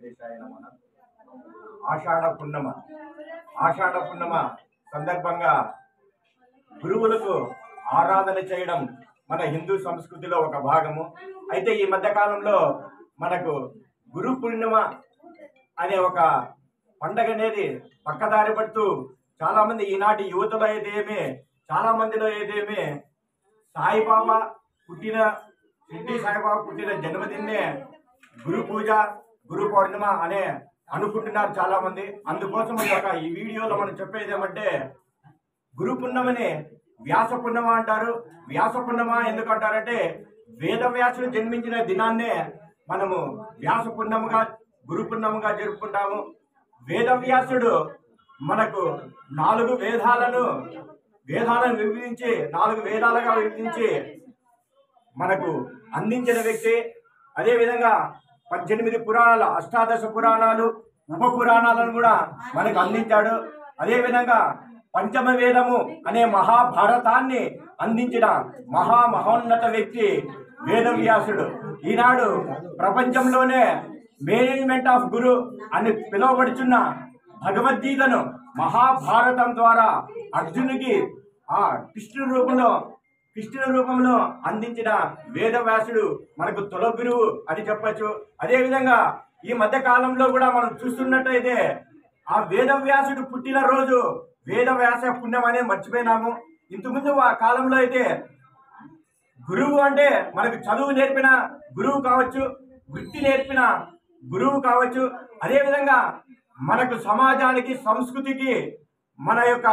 దేశాయ నమః. ఆషాఢ పున్నమ ఆషాఢ పున్నమ సందర్భంగా గురువులకు ఆరాధన చేయడం మన హిందూ సంస్కృతిలో ఒక భాగము అయితే ఈ మధ్య కాలంలో మనకు గురు పూర్ణిమ అనే ఒక పండగ అనేది పక్కదారి పడుతూ చాలా మంది ఈనాటి యువతలో అయితే ఏమి చాలా మందిలో అయితే ఏమి సాయిబాబా పుట్టిన షిర్డీ సాయిబాబా పుట్టిన జన్మదిన్నే గురు పూజ గురు పౌర్ణిమ అనే అనుకుంటున్నారు చాలా మంది అందుకోసం ఈ యొక్క ఈ వీడియోలో మనం చెప్పేది ఏమంటే గురు పున్నమని వ్యాస పున్నమ అంటారు వ్యాస పున్నమ ఎందుకు అంటారంటే వేద వ్యాసుడు జన్మించిన దినాన్నే మనము వ్యాస పున్నముగా గురు పున్నముగా జరుపుకుంటాము వేద వ్యాసుడు మనకు నాలుగు వేదాలను వేదాలను విభజించి నాలుగు వేదాలుగా విభజించి మనకు అందించిన వ్యక్తి అదే విధంగా పద్దెనిమిది పురాణాలు అష్టాదశ పురాణాలు ఉప పురాణాలను కూడా మనకు అందించాడు అదే విధంగా పంచమ వేదము అనే మహాభారతాన్ని అందించిన మహా మహోన్నత వ్యక్తి వేదవ్యాసుడు ఈనాడు ప్రపంచంలోనే మేనేజ్మెంట్ ఆఫ్ గురు అని పిలువబడుచున్న భగవద్గీతను మహాభారతం ద్వారా అర్జునుడికి ఆ కృష్ణుడి రూపంలో కృష్ణుడి రూపంలో అందించిన వేదవ్యాసుడు మనకు తొల గురువు అని చెప్పచ్చు అదే విధంగా ఈ మధ్య కాలంలో కూడా మనం చూస్తున్నట్టయితే ఆ వేదవ్యాసుడు పుట్టిన రోజు వేదవ్యాస పుణ్యం అనేది మర్చిపోయినాము ఇంతకుముందు ఆ కాలంలో అయితే గురువు అంటే మనకు చదువు నేర్పిన గురువు కావచ్చు వృత్తి నేర్పిన గురువు కావచ్చు అదే విధంగా మనకు సమాజానికి సంస్కృతికి మన యొక్క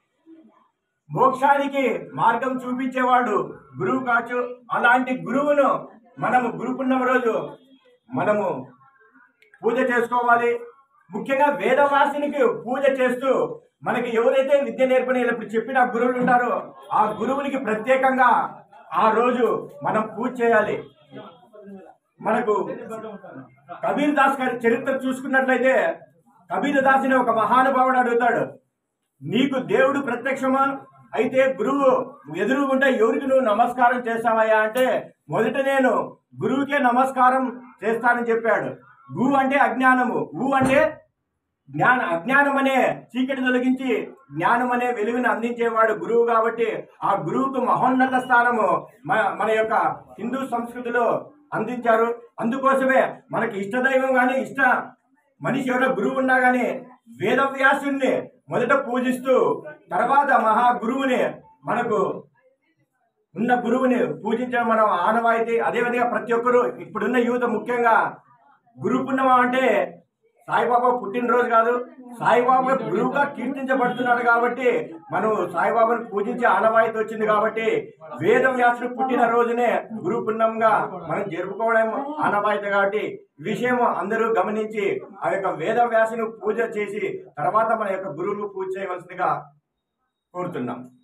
మోక్షానికి మార్గం చూపించేవాడు గురువు కావచ్చు అలాంటి గురువును మనము గురు పున్నమ రోజు మనము పూజ చేసుకోవాలి ముఖ్యంగా వేదవాసినికి పూజ చేస్తూ మనకి ఎవరైతే విద్య నేర్పిన ఇప్పుడు చెప్పిన గురువులు ఉంటారో ఆ గురువునికి ప్రత్యేకంగా ఆ రోజు మనం పూజ చేయాలి మనకు కబీర్ దాస్ గారి చరిత్ర చూసుకున్నట్లయితే కబీర్ దాస్ ని ఒక మహానుభావుడు అడుగుతాడు నీకు దేవుడు ప్రత్యక్షమా అయితే గురువు ఎదురుగుంటే ఎవరికి నువ్వు నమస్కారం చేస్తావయ్యా అంటే మొదట నేను గురువుకే నమస్కారం చేస్తానని చెప్పాడు గు అంటే అజ్ఞానము ఊ అంటే జ్ఞాన అజ్ఞానం అనే చీకటి తొలగించి జ్ఞానం అనే వెలుగుని అందించేవాడు గురువు కాబట్టి ఆ గురువుకు మహోన్నత స్థానము మన మన యొక్క హిందూ సంస్కృతిలో అందించారు అందుకోసమే మనకి ఇష్టదైవం కానీ ఇష్ట మనిషి ఎవరో గురువు ఉన్నా కానీ వేదవ్యాసుని మొదట పూజిస్తూ తర్వాత మహా గురువుని మనకు ఉన్న గురువుని పూజించడం మనం ఆనవాయితీ అదేవిధంగా ప్రతి ఒక్కరూ ఇప్పుడున్న యువత ముఖ్యంగా గురు పున్నమ అంటే సాయిబాబా పుట్టినరోజు కాదు సాయిబాబా గురువుగా కీర్తించబడుతున్నాడు కాబట్టి మనం సాయిబాబాను పూజించే ఆనవాయితీ వచ్చింది కాబట్టి వేద వ్యాసుడు పుట్టిన రోజునే గురు పుణ్యంగా మనం జరుపుకోవడం ఆనవాయితీ కాబట్టి ఈ విషయం అందరూ గమనించి ఆ యొక్క వేద వ్యాసును పూజ చేసి తర్వాత మన యొక్క గురువులు పూజ చేయవలసిందిగా కోరుతున్నాం